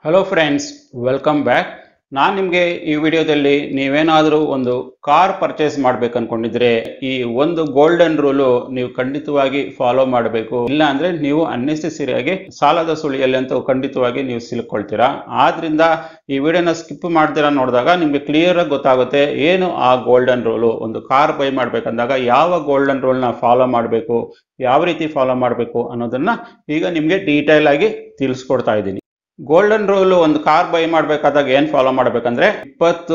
hello friends welcome back ನಾನು ನಿಮಗೆ ಈ ವಿಡಿಯೋದಲ್ಲಿ ನೀವೇನಾದರೂ ಒಂದು ಕಾರ್ ಪರ್ಚೇಸ್ ಮಾಡ್ಬೇಕು ಅನ್ಕೊಂಡಿದ್ರೆ ಈ ಒಂದು ಗೋಲ್ಡನ್ ರೂಲು ನೀವು ಖಂಡಿತವಾಗಿ ಫಾಲೋ ಮಾಡಬೇಕು ಇಲ್ಲ ಅಂದ್ರೆ ನೀವು ಅನ್ನೆಸೆಸರಿಯಾಗಿ ಸಾಲದ ಸುಳಿಯಲ್ಲಿ ಅಂತ ಖಂಡಿತವಾಗಿ ನೀವು ಸಿಲುಕೊಳ್ತೀರಾ ಆದ್ರಿಂದ ಈ ವಿಡಿಯೋನ ಸ್ಕಿಪ್ ಮಾಡ್ದಿರ ನೋಡಿದಾಗ ನಿಮ್ಗೆ ಕ್ಲಿಯರ್ ಆಗಿ ಗೊತ್ತಾಗುತ್ತೆ ಏನು ಆ ಗೋಲ್ಡನ್ ರೂಲು ಒಂದು ಕಾರ್ ಬೈ ಮಾಡ್ಬೇಕಂದಾಗ ಯಾವ ಗೋಲ್ಡನ್ ರೂಲ್ನ ಫಾಲೋ ಮಾಡಬೇಕು ಯಾವ ರೀತಿ ಫಾಲೋ ಮಾಡಬೇಕು ಅನ್ನೋದನ್ನ ಈಗ ನಿಮ್ಗೆ ಡೀಟೇಲ್ ಆಗಿ ತಿಳಿಸ್ಕೊಡ್ತಾ ಇದ್ದೀನಿ ಗೋಲ್ಡನ್ ರೂಲ್ ಒಂದು ಕಾರ್ ಬೈ ಮಾಡ್ಬೇಕಾದಾಗ ಏನ್ ಫಾಲೋ ಮಾಡ್ಬೇಕಂದ್ರೆ ಇಪ್ಪತ್ತು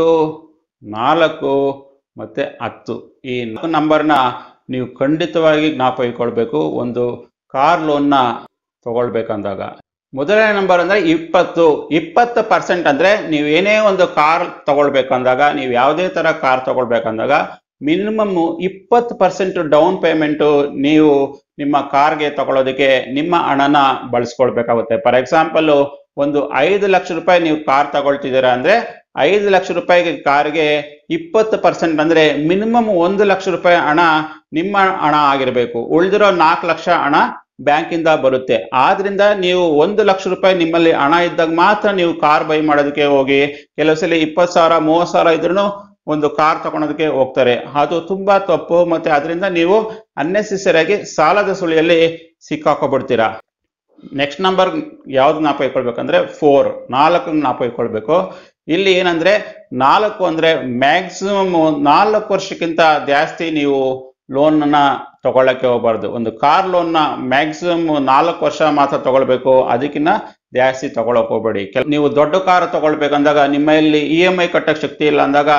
ನಾಲ್ಕು ಮತ್ತೆ ಹತ್ತು ಈ ನಾಲ್ಕು ನಂಬರ್ನ ನೀವು ಖಂಡಿತವಾಗಿ ಜ್ಞಾಪ ಇಟ್ಕೊಳ್ಬೇಕು ಒಂದು ಕಾರ್ ಲೋನ್ನ ತಗೊಳ್ಬೇಕಂದಾಗ ಮೊದಲನೇ ನಂಬರ್ ಅಂದ್ರೆ ಇಪ್ಪತ್ತು ಇಪ್ಪತ್ತು ಪರ್ಸೆಂಟ್ ಅಂದ್ರೆ ನೀವು ಏನೇ ಒಂದು ಕಾರ್ ತಗೊಳ್ಬೇಕಂದಾಗ ನೀವು ಯಾವುದೇ ತರ ಕಾರ್ ತಗೊಳ್ಬೇಕಂದಾಗ ಮಿನಿಮಮ್ ಇಪ್ಪತ್ತು ಪರ್ಸೆಂಟ್ ಡೌನ್ ಪೇಮೆಂಟ್ ನೀವು ನಿಮ್ಮ ಕಾರ್ಗೆ ತಗೊಳ್ಳೋದಕ್ಕೆ ನಿಮ್ಮ ಹಣನ ಬಳಸ್ಕೊಳ್ಬೇಕಾಗುತ್ತೆ ಫಾರ್ ಎಕ್ಸಾಂಪಲ್ ಒಂದು ಐದು ಲಕ್ಷ ರೂಪಾಯಿ ನೀವು ಕಾರ್ ತಗೊಳ್ತಿದ್ದೀರಾ ಅಂದ್ರೆ ಐದು ಲಕ್ಷ ರೂಪಾಯಿಗೆ ಕಾರ್ಗೆ ಇಪ್ಪತ್ತು ಪರ್ಸೆಂಟ್ ಅಂದ್ರೆ ಮಿನಿಮಮ್ ಒಂದು ಲಕ್ಷ ರೂಪಾಯಿ ಹಣ ನಿಮ್ಮ ಹಣ ಆಗಿರಬೇಕು ಉಳಿದಿರೋ ನಾಲ್ಕು ಲಕ್ಷ ಹಣ ಬ್ಯಾಂಕಿಂದ ಬರುತ್ತೆ ಆದ್ರಿಂದ ನೀವು ಒಂದು ಲಕ್ಷ ರೂಪಾಯಿ ನಿಮ್ಮಲ್ಲಿ ಹಣ ಇದ್ದಾಗ ಮಾತ್ರ ನೀವು ಕಾರ್ ಬೈ ಮಾಡೋದಕ್ಕೆ ಹೋಗಿ ಕೆಲವು ಸಲ ಇಪ್ಪತ್ತು ಸಾವಿರ ಮೂವತ್ತು ಸಾವಿರ ಇದ್ರೂ ಒಂದು ಕಾರ್ ತಗೊಳೋದಕ್ಕೆ ಹೋಗ್ತಾರೆ ಅದು ತುಂಬಾ ತಪ್ಪು ಮತ್ತೆ ಅದರಿಂದ ನೀವು ಅನ್ನೆಸೆಸರಿಯಾಗಿ ಸಾಲದ ಸುಳಿಯಲ್ಲಿ ಸಿಕ್ಕಾಕೊಬಿಡ್ತೀರಾ ನೆಕ್ಸ್ಟ್ ನಂಬರ್ ಯಾವ್ದು ಜ್ಞಾಪ ಇಟ್ಕೊಳ್ಬೇಕಂದ್ರೆ ಫೋರ್ ನಾಲ್ಕು ಜ್ಞಾಪ ಇಟ್ಕೊಳ್ಬೇಕು ಇಲ್ಲಿ ಏನಂದ್ರೆ ನಾಲ್ಕು ಅಂದ್ರೆ ಮ್ಯಾಕ್ಸಿಮಮ್ ನಾಲ್ಕು ವರ್ಷಕ್ಕಿಂತ ಜಾಸ್ತಿ ನೀವು ಲೋನ್ ಅನ್ನ ತಗೊಳ್ಳಕ್ಕೆ ಹೋಗ್ಬಾರ್ದು ಒಂದು ಕಾರ್ ಲೋನ್ ನ ಮ್ಯಾಕ್ಸಿಮಮ್ ನಾಲ್ಕು ವರ್ಷ ಮಾತ್ರ ತಗೊಳ್ಬೇಕು ಅದಕ್ಕಿಂತ ಜಾಸ್ತಿ ತಗೊಳಕ್ ಹೋಗ್ಬೇಡಿ ಕೆಲ ನೀವು ದೊಡ್ಡ ಕಾರ್ ತಗೊಳ್ಬೇಕಂದಾಗ ನಿಮ್ಮಲ್ಲಿ ಇ ಎಂ ಐ ಕಟ್ಟಕ್ ಶಕ್ತಿ ಇಲ್ಲ ಅಂದಾಗ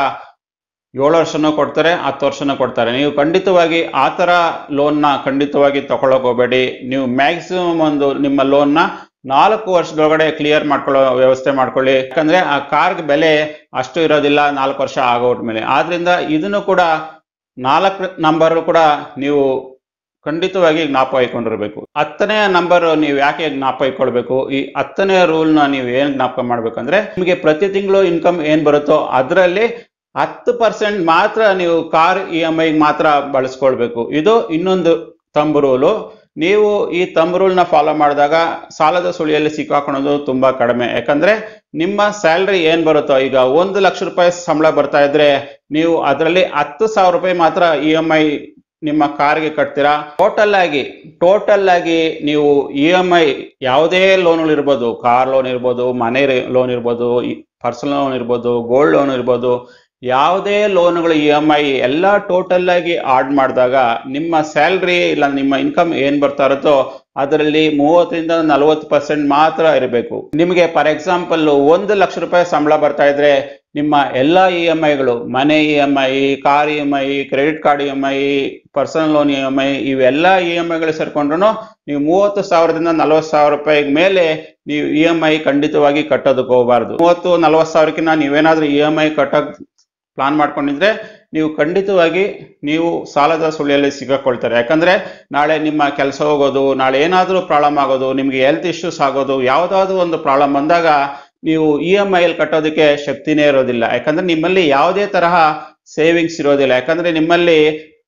ಏಳು ವರ್ಷನೂ ಕೊಡ್ತಾರೆ ಹತ್ತು ವರ್ಷನೂ ಕೊಡ್ತಾರೆ ನೀವು ಖಂಡಿತವಾಗಿ ಆ ಥರ ಲೋನ್ನ ಖಂಡಿತವಾಗಿ ತಗೊಳಕ್ ಹೋಗ್ಬೇಡಿ ನೀವು ಮ್ಯಾಕ್ಸಿಮಮ್ ಒಂದು ನಿಮ್ಮ ಲೋನ್ನ ನಾಲ್ಕು ವರ್ಷದೊಳಗಡೆ ಕ್ಲಿಯರ್ ಮಾಡ್ಕೊಳ್ಳೋ ವ್ಯವಸ್ಥೆ ಮಾಡ್ಕೊಳ್ಳಿ ಯಾಕಂದ್ರೆ ಆ ಕಾರ್ಗೆ ಬೆಲೆ ಅಷ್ಟು ಇರೋದಿಲ್ಲ ನಾಲ್ಕು ವರ್ಷ ಆಗೋಟ್ಮೇಲೆ ಆದ್ರಿಂದ ಇದನ್ನು ಕೂಡ ನಾಲ್ಕು ನಂಬರ್ ಕೂಡ ನೀವು ಖಂಡಿತವಾಗಿ ಜ್ಞಾಪ ಇಟ್ಕೊಂಡಿರ್ಬೇಕು ಹತ್ತನೇ ನಂಬರ್ ನೀವು ಯಾಕೆ ಜ್ಞಾಪ ಇಟ್ಕೊಳ್ಬೇಕು ಈ ಹತ್ತನೇ ರೂಲ್ನ ನೀವು ಏನ್ ಜ್ಞಾಪಕ ಮಾಡ್ಬೇಕಂದ್ರೆ ನಿಮಗೆ ಪ್ರತಿ ತಿಂಗಳು ಇನ್ಕಮ್ ಏನ್ ಬರುತ್ತೋ ಅದರಲ್ಲಿ ಹತ್ತು ಪರ್ಸೆಂಟ್ ಮಾತ್ರ ನೀವು ಕಾರ್ ಇ ಎಂ ಐ ಮಾತ್ರ ಬಳಸ್ಕೊಳ್ಬೇಕು ಇದು ಇನ್ನೊಂದು ತಂಬ್ ರೂಲು ನೀವು ಈ ತಂಬ್ ರೂಲ್ನ ಫಾಲೋ ಮಾಡಿದಾಗ ಸಾಲದ ಸುಳಿಯಲ್ಲಿ ಸಿಕ್ಕಾಕೊಳ್ಳೋದು ತುಂಬಾ ಕಡಿಮೆ ಯಾಕಂದ್ರೆ ನಿಮ್ಮ ಸ್ಯಾಲ್ರಿ ಏನ್ ಬರುತ್ತೋ ಈಗ ಒಂದು ಲಕ್ಷ ರೂಪಾಯಿ ಸಂಬಳ ಬರ್ತಾ ಇದ್ರೆ ನೀವು ಅದರಲ್ಲಿ ಹತ್ತು ಸಾವಿರ ರೂಪಾಯಿ ಮಾತ್ರ ಇ ಎಂ ಐ ನಿಮ್ಮ ಕಾರ್ಗೆ ಕಟ್ತೀರಾ ಟೋಟಲ್ ಆಗಿ ಟೋಟಲ್ ಆಗಿ ನೀವು ಇ ಎಂ ಐ ಯಾವುದೇ ಲೋನ್ಗಳು ಇರ್ಬೋದು ಕಾರ್ ಲೋನ್ ಇರ್ಬೋದು ಮನೆ ಲೋನ್ ಇರ್ಬೋದು ಪರ್ಸನಲ್ ಲೋನ್ ಇರ್ಬೋದು ಗೋಲ್ಡ್ ಲೋನ್ ಇರ್ಬೋದು ಯಾವುದೇ ಲೋನ್ಗಳು ಇ ಎಂ ಐ ಎಲ್ಲ ಟೋಟಲ್ ಆಗಿ ಆಡ್ ಮಾಡಿದಾಗ ನಿಮ್ಮ ಸ್ಯಾಲ್ರಿ ಇಲ್ಲ ನಿಮ್ಮ ಇನ್ಕಮ್ ಏನ್ ಬರ್ತಾ ಇರುತ್ತೋ ಅದರಲ್ಲಿ ಮೂವತ್ತರಿಂದ ನಲವತ್ತು ಪರ್ಸೆಂಟ್ ಮಾತ್ರ ಇರಬೇಕು ನಿಮಗೆ ಫಾರ್ ಎಕ್ಸಾಂಪಲ್ ಒಂದು ಲಕ್ಷ ರೂಪಾಯಿ ಸಂಬಳ ಬರ್ತಾ ಇದ್ರೆ ನಿಮ್ಮ ಎಲ್ಲ ಇ ಎಂ ಐಗಳು ಮನೆ E M I car E M I credit card E M I personal loan E M I ಇವೆಲ್ಲ ಇ ಎಂ ಐಗಳು ಸೇರ್ಕೊಂಡ್ರು ನೀವು ಮೂವತ್ತು ಸಾವಿರದಿಂದ ನಲವತ್ತು ಸಾವಿರ ರೂಪಾಯಿ ಮೇಲೆ ನೀವು ಇ ಎಂ ಐ ಖಂಡಿತವಾಗಿ ಕಟ್ಟೋದಕ್ಕೆ ಹೋಗಬಾರ್ದು ಮೂವತ್ತು ನಲವತ್ತು ಸಾವಿರಕ್ಕಿಂತ ನೀವೇನಾದ್ರೂ ಇ ಎಂ ಐ ಕಟ್ಟೋಕ್ ಪ್ಲಾನ್ ಮಾಡ್ಕೊಂಡಿದ್ರೆ ನೀವು ಖಂಡಿತವಾಗಿ ನೀವು ಸಾಲದ ಸುಳಿಯಲ್ಲಿ ಸಿಗಾಕೊಳ್ತಾರೆ ಯಾಕಂದ್ರೆ ನಾಳೆ ನಿಮ್ಮ ಕೆಲಸ ಹೋಗೋದು ನಾಳೆ ಏನಾದರೂ ಪ್ರಾಬ್ಲಮ್ ಆಗೋದು ನಿಮ್ಗೆ ಹೆಲ್ತ್ ಇಶ್ಯೂಸ್ ಆಗೋದು ಯಾವುದಾದ್ರೂ ಒಂದು ಪ್ರಾಬ್ಲಮ್ ಬಂದಾಗ ನೀವು ಇ ಎಂ ಐ ಕಟ್ಟೋದಕ್ಕೆ ಶಕ್ತಿನೇ ಇರೋದಿಲ್ಲ ಯಾಕಂದ್ರೆ ನಿಮ್ಮಲ್ಲಿ ಯಾವುದೇ ತರಹ ಸೇವಿಂಗ್ಸ್ ಇರೋದಿಲ್ಲ ಯಾಕಂದ್ರೆ ನಿಮ್ಮಲ್ಲಿ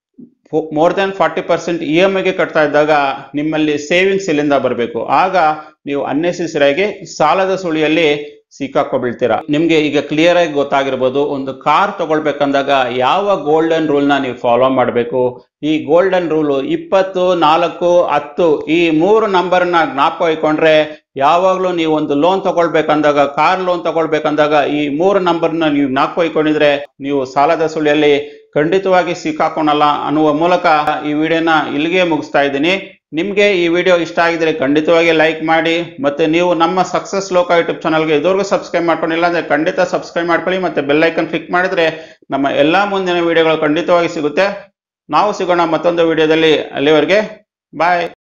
more than forty percent E M ಐಗೆ ಕಟ್ತಾ ಇದ್ದಾಗ ನಿಮ್ಮಲ್ಲಿ ಸೇವಿಂಗ್ಸ್ ಎಲ್ಲಿಂದ ಬರಬೇಕು ಆಗ ನೀವು ಅನ್ನೆಸೆಸರಿಯಾಗಿ ಸಾಲದ ಸುಳಿಯಲ್ಲಿ ಸಿಕ್ಕಾಕೊಬೀಳ್ತೀರಾ ನಿಮ್ಗೆ ಈಗ ಕ್ಲಿಯರ್ ಆಗಿ ಗೊತ್ತಾಗಿರ್ಬೋದು ಒಂದು ಕಾರ್ ತಗೊಳ್ಬೇಕಂದಾಗ ಯಾವ ಗೋಲ್ಡನ್ ರೂಲ್ ನ ನೀವು ಫಾಲೋ ಮಾಡಬೇಕು ಈ ಗೋಲ್ಡನ್ ರೂಲ್ ಇಪ್ಪತ್ತು ನಾಲ್ಕು ಹತ್ತು ಈ ಮೂರು ನಂಬರ್ ನ ಜ್ಞಾಪಕ ಇಟ್ಕೊಂಡ್ರೆ ಯಾವಾಗ್ಲೂ ನೀವು ಒಂದು ಲೋನ್ ತಗೊಳ್ಬೇಕಂದಾಗ ಕಾರ್ ಲೋನ್ ತಗೊಳ್ಬೇಕಂದಾಗ ಈ ಮೂರು ನಂಬರ್ನ ನೀವು ಜ್ಞಾಪಕ ಇಟ್ಕೊಂಡಿದ್ರೆ ನೀವು ಸಾಲದ ಸುಳಿಯಲ್ಲಿ ಖಂಡಿತವಾಗಿ ಸಿಕ್ಕಾಕೊಳಲ್ಲ ಅನ್ನುವ ಮೂಲಕ ಈ ವಿಡಿಯೋನ ಇಲ್ಲಿಗೆ ಮುಗಿಸ್ತಾ ಇದ್ದೀನಿ ನಿಮಗೆ ಈ ವಿಡಿಯೋ ಇಷ್ಟ ಆಗಿದ್ರೆ ಖಂಡಿತವಾಗಿ ಲೈಕ್ ಮಾಡಿ ಮತ್ತೆ ನೀವು ನಮ್ಮ ಸಕ್ಸಸ್ ಲೋಕ ಯೂಟ್ಯೂಬ್ ಚಾನಲ್ಗೆ ಇದುವರೆಗೂ ಸಬ್ಸ್ಕ್ರೈಬ್ ಮಾಡ್ಕೊಂಡಿಲ್ಲ ಅಂದ್ರೆ ಖಂಡಿತ ಸಬ್ಸ್ಕ್ರೈಬ್ ಮಾಡ್ಕೊಳ್ಳಿ ಮತ್ತೆ ಬೆಲ್ ಐಕನ್ ಕ್ಲಿಕ್ ಮಾಡಿದ್ರೆ ನಮ್ಮ ಎಲ್ಲಾ ಮುಂದಿನ ವಿಡಿಯೋಗಳು ಖಂಡಿತವಾಗಿ ಸಿಗುತ್ತೆ ನಾವು ಸಿಗೋಣ ಮತ್ತೊಂದು ವಿಡಿಯೋದಲ್ಲಿ ಅಲ್ಲಿವರೆಗೆ ಬಾಯ್